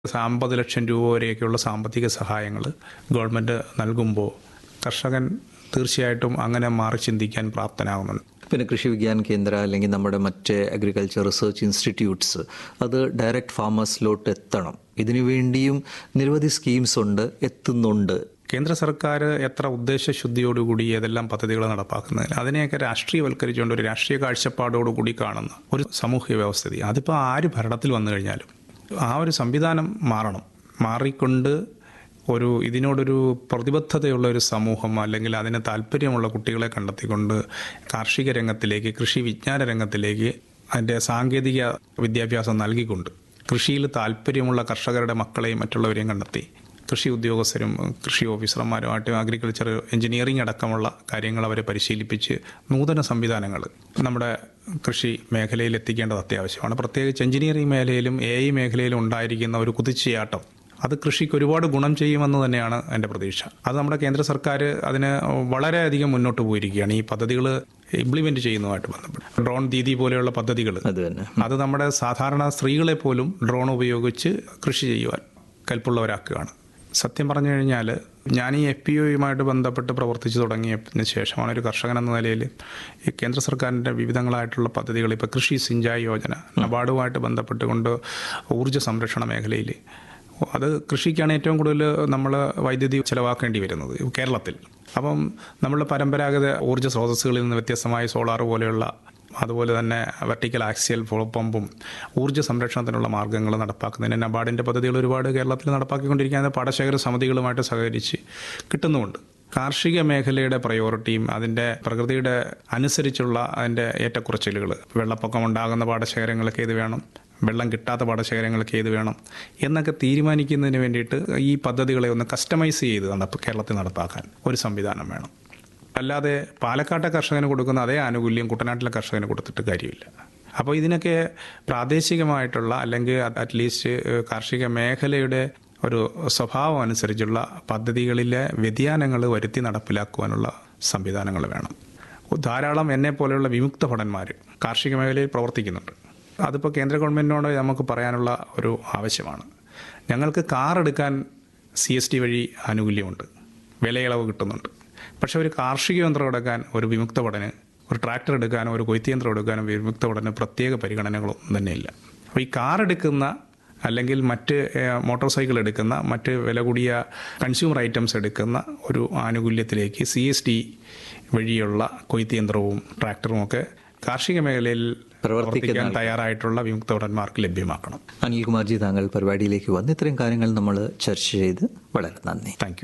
അമ്പത് ലക്ഷം രൂപ വരെയൊക്കെയുള്ള സാമ്പത്തിക സഹായങ്ങൾ ഗവൺമെൻറ് നൽകുമ്പോൾ കർഷകൻ തീർച്ചയായിട്ടും അങ്ങനെ മാറി ചിന്തിക്കാൻ പ്രാപ്തനാകുന്നുണ്ട് പിന്നെ കൃഷി വിജ്ഞാൻ കേന്ദ്ര അല്ലെങ്കിൽ നമ്മുടെ മറ്റ് അഗ്രികൾച്ചർ റിസർച്ച് ഇൻസ്റ്റിറ്റ്യൂട്ട്സ് അത് ഡയറക്റ്റ് ഫാമേഴ്സിലോട്ട് എത്തണം ഇതിനു വേണ്ടിയും നിരവധി സ്കീംസ് ഉണ്ട് എത്തുന്നുണ്ട് കേന്ദ്ര സർക്കാർ എത്ര ഉദ്ദേശശുദ്ധിയോടുകൂടി ഏതെല്ലാം പദ്ധതികൾ നടപ്പാക്കുന്നതിന് അതിനെയൊക്കെ രാഷ്ട്രീയവൽക്കരിച്ചുകൊണ്ട് ഒരു രാഷ്ട്രീയ കാഴ്ചപ്പാടോടുകൂടി കാണുന്ന ഒരു സാമൂഹ്യ വ്യവസ്ഥിതി അതിപ്പോൾ ആര് ഭരണത്തിൽ വന്നു കഴിഞ്ഞാലും ആ ഒരു സംവിധാനം മാറണം മാറിക്കൊണ്ട് ഒരു ഇതിനോടൊരു പ്രതിബദ്ധതയുള്ള ഒരു സമൂഹം അല്ലെങ്കിൽ അതിന് താല്പര്യമുള്ള കുട്ടികളെ കണ്ടെത്തിക്കൊണ്ട് കാർഷിക രംഗത്തിലേക്ക് കൃഷി വിജ്ഞാന രംഗത്തിലേക്ക് അതിൻ്റെ സാങ്കേതിക വിദ്യാഭ്യാസം നൽകിക്കൊണ്ട് കൃഷിയിൽ താല്പര്യമുള്ള കർഷകരുടെ മക്കളെയും മറ്റുള്ളവരെയും കണ്ടെത്തി കൃഷി ഉദ്യോഗസ്ഥരും കൃഷി ഓഫീസർമാരുമായിട്ട് അഗ്രികൾച്ചർ എഞ്ചിനീയറിംഗ് അടക്കമുള്ള കാര്യങ്ങൾ അവരെ പരിശീലിപ്പിച്ച് നൂതന സംവിധാനങ്ങൾ നമ്മുടെ കൃഷി മേഖലയിൽ എത്തിക്കേണ്ടത് അത്യാവശ്യമാണ് പ്രത്യേകിച്ച് എഞ്ചിനീയറിംഗ് മേഖലയിലും എ ഐ മേഖലയിലും ഉണ്ടായിരിക്കുന്ന ഒരു കുതിച്ചുചാട്ടം അത് കൃഷിക്ക് ഒരുപാട് ഗുണം ചെയ്യുമെന്ന് തന്നെയാണ് എൻ്റെ പ്രതീക്ഷ അത് നമ്മുടെ കേന്ദ്ര സർക്കാർ അതിന് വളരെയധികം മുന്നോട്ട് പോയിരിക്കുകയാണ് ഈ പദ്ധതികൾ ഇംപ്ലിമെന്റ് ചെയ്യുന്നതുമായിട്ട് ബന്ധപ്പെട്ട് ഡ്രോൺ ദീദി പോലെയുള്ള പദ്ധതികൾ അത് തന്നെ അത് നമ്മുടെ സാധാരണ സ്ത്രീകളെ പോലും ഡ്രോൺ ഉപയോഗിച്ച് കൃഷി ചെയ്യുവാൻ കൽപ്പുള്ളവരാക്കുകയാണ് സത്യം പറഞ്ഞു കഴിഞ്ഞാൽ ഞാൻ ഈ എഫ് പി ഒയുമായിട്ട് ബന്ധപ്പെട്ട് പ്രവർത്തിച്ചു തുടങ്ങിയതിന് ശേഷമാണ് ഒരു കർഷകൻ എന്ന നിലയിൽ ഈ കേന്ദ്ര സർക്കാരിൻ്റെ വിവിധങ്ങളായിട്ടുള്ള പദ്ധതികൾ ഇപ്പോൾ കൃഷി സിഞ്ചായ് യോജന നബാർഡുമായിട്ട് ബന്ധപ്പെട്ടുകൊണ്ട് ഊർജ്ജ സംരക്ഷണ മേഖലയിൽ അത് കൃഷിക്കാണ് ഏറ്റവും കൂടുതൽ നമ്മൾ വൈദ്യുതി ചിലവാക്കേണ്ടി വരുന്നത് കേരളത്തിൽ അപ്പം നമ്മളുടെ പരമ്പരാഗത ഊർജ്ജ സ്രോതസ്സുകളിൽ നിന്ന് വ്യത്യസ്തമായ സോളാർ പോലെയുള്ള അതുപോലെ തന്നെ വെർട്ടിക്കൽ ആക്സിയൽ പമ്പും ഊർജ്ജ സംരക്ഷണത്തിനുള്ള മാർഗ്ഗങ്ങൾ നടപ്പാക്കുന്നതിന് നബാർഡിൻ്റെ പദ്ധതികൾ ഒരുപാട് കേരളത്തിൽ നടപ്പാക്കിക്കൊണ്ടിരിക്കുന്ന പാടശേഖര സമിതികളുമായിട്ട് സഹകരിച്ച് കിട്ടുന്നുമുണ്ട് കാർഷിക മേഖലയുടെ പ്രയോറിറ്റിയും അതിൻ്റെ പ്രകൃതിയുടെ അനുസരിച്ചുള്ള അതിൻ്റെ ഏറ്റക്കുറച്ചിലുകൾ വെള്ളപ്പൊക്കം ഉണ്ടാകുന്ന പാടശേഖരങ്ങൾക്ക് ഏത് വേണം വെള്ളം കിട്ടാത്ത പാടശേഖരങ്ങൾക്ക് ഏത് വേണം എന്നൊക്കെ തീരുമാനിക്കുന്നതിന് വേണ്ടിയിട്ട് ഈ പദ്ധതികളെ ഒന്ന് കസ്റ്റമൈസ് ചെയ്ത് നടപ്പ് കേരളത്തിൽ നടപ്പാക്കാൻ ഒരു സംവിധാനം വേണം അല്ലാതെ പാലക്കാട്ടെ കർഷകന് കൊടുക്കുന്ന അതേ ആനുകൂല്യം കുട്ടനാട്ടിലെ കർഷകന് കൊടുത്തിട്ട് കാര്യമില്ല അപ്പോൾ ഇതിനൊക്കെ പ്രാദേശികമായിട്ടുള്ള അല്ലെങ്കിൽ അറ്റ്ലീസ്റ്റ് കാർഷിക മേഖലയുടെ ഒരു സ്വഭാവം അനുസരിച്ചുള്ള പദ്ധതികളിലെ വ്യതിയാനങ്ങൾ വരുത്തി നടപ്പിലാക്കുവാനുള്ള സംവിധാനങ്ങൾ വേണം ധാരാളം എന്നെ പോലെയുള്ള വിമുക്ത ഭടന്മാർ കാർഷിക മേഖലയിൽ പ്രവർത്തിക്കുന്നുണ്ട് അതിപ്പോൾ കേന്ദ്ര ഗവൺമെൻറ്റിനോട് നമുക്ക് പറയാനുള്ള ഒരു ആവശ്യമാണ് ഞങ്ങൾക്ക് കാർ എടുക്കാൻ സി എസ് ടി വഴി ആനുകൂല്യമുണ്ട് വിലയിളവ് കിട്ടുന്നുണ്ട് പക്ഷെ ഒരു കാർഷിക യന്ത്രം എടുക്കാൻ ഒരു വിമുക്ത പഠന് ഒരു ട്രാക്ടർ എടുക്കാനോ ഒരു കൊയ്ത്തിയന്ത്രം എടുക്കാനോ വിമുക്ത പഠന് പ്രത്യേക പരിഗണനകളൊന്നും തന്നെയില്ല അപ്പോൾ ഈ കാർ എടുക്കുന്ന അല്ലെങ്കിൽ മറ്റ് മോട്ടോർ സൈക്കിൾ എടുക്കുന്ന മറ്റ് വില കൂടിയ കൺസ്യൂമർ ഐറ്റംസ് എടുക്കുന്ന ഒരു ആനുകൂല്യത്തിലേക്ക് സി എസ് ടി വഴിയുള്ള കൊയ്ത്തിയന്ത്രവും ട്രാക്ടറും ഒക്കെ കാർഷിക മേഖലയിൽ പ്രവർത്തിക്കാൻ തയ്യാറായിട്ടുള്ള വിമുക്ത ഭടന്മാർക്ക് ലഭ്യമാക്കണം അനിൽകുമാർജി താങ്കൾ പരിപാടിയിലേക്ക് വന്ന് ഇത്രയും കാര്യങ്ങൾ നമ്മൾ ചർച്ച ചെയ്ത് വളരെ നന്ദി താങ്ക് യു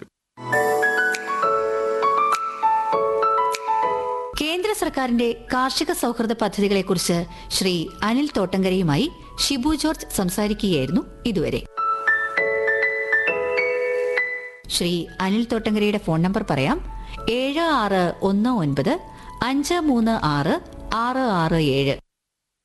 കേന്ദ്ര സർക്കാരിന്റെ കാർഷിക സൗഹൃദ പദ്ധതികളെക്കുറിച്ച് ശ്രീ അനിൽ തോട്ടങ്കരയുമായി ഷിബു ജോർജ് സംസാരിക്കുകയായിരുന്നു ഇതുവരെ ശ്രീ അനിൽ തോട്ടങ്കരയുടെ ഫോൺ നമ്പർ പറയാം ഏഴ് ആറ് ഒന്ന് ഒൻപത് അഞ്ച് മൂന്ന് ആറ് ആറ് ആറ് ഏഴ്